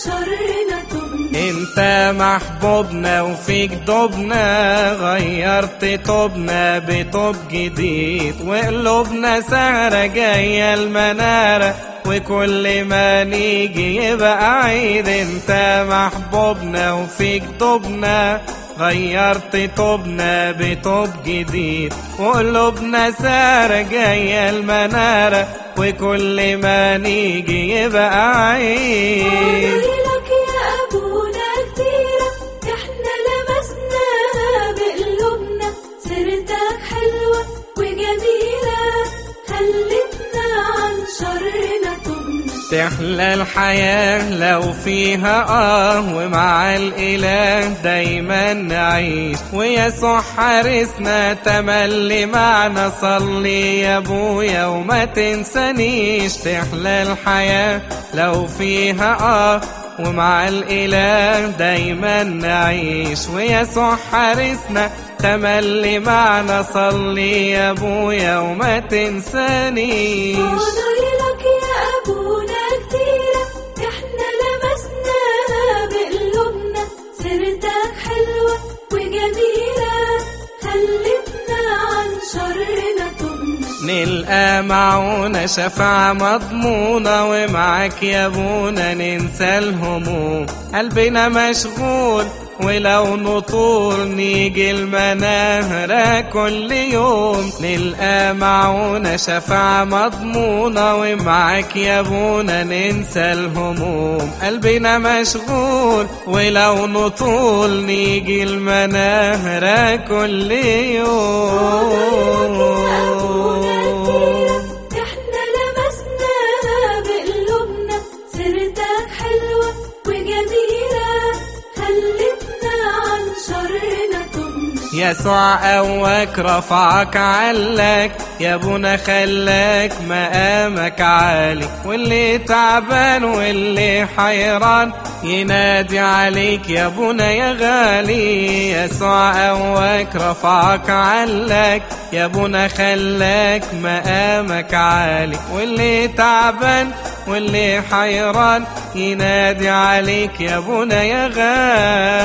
شرنا تبنا انت محبوبنا وفيك دبنا غيرت طوبنا بطوب جديد وقلوبنا سهرة جاية المنارة وكل ما نيجي يبقى عيد انت محبوبنا وفيك دبنا غيرت طوبنا بطوب جديد وقلوبنا سارة جاية المنارة وكل ما نيجي يبقى عيد فضايلك يا أبونا كتيرة احنا لمسناها بقلوبنا سيرتك حلوة وجميلة خلتنا عن شرنا تبنا تحلى الحياة لو فيها آه ومع الإله دايما نعيش ويسوع حارسنا تملي معنا صلي يا أبويا وما تنسانيش تحلى الحياة لو فيها آه ومع الإله دايما نعيش ويسوع حارسنا تملي معنا صلي يا أبويا وما تنسانيش فضايلك يا أبونا كتيرة احنا لمسناها بقلوبنا سيرتك حلوة وجميلة خلتنا عن شرنا تبنا نلقى معونا شفاعة مضمونة ومعاك يا ابونا ننسى الهموم قلبنا مشغول ولو نطول نيجي المناهرة كل يوم نلقى معونا شفاعة مضمونة ومعاك يا ابونا ننسى الهموم قلبنا مشغول ولو نطول نيجي المناهرة كل يوم احنا لمسناها بقلوبنا سيرتك حلوة وجميلة خلتنا عن شرنا تبنا يسوع قواك رفعك علك يا ابونا خلاك مقامك عالي واللي تعبان واللي حيران ينادي عليك يا ابونا يا غالي يسوع قواك رفعك علك يا ابونا خلاك مقامك عالي واللي تعبان واللي حيران ينادي عليك يا ابونا يا غالي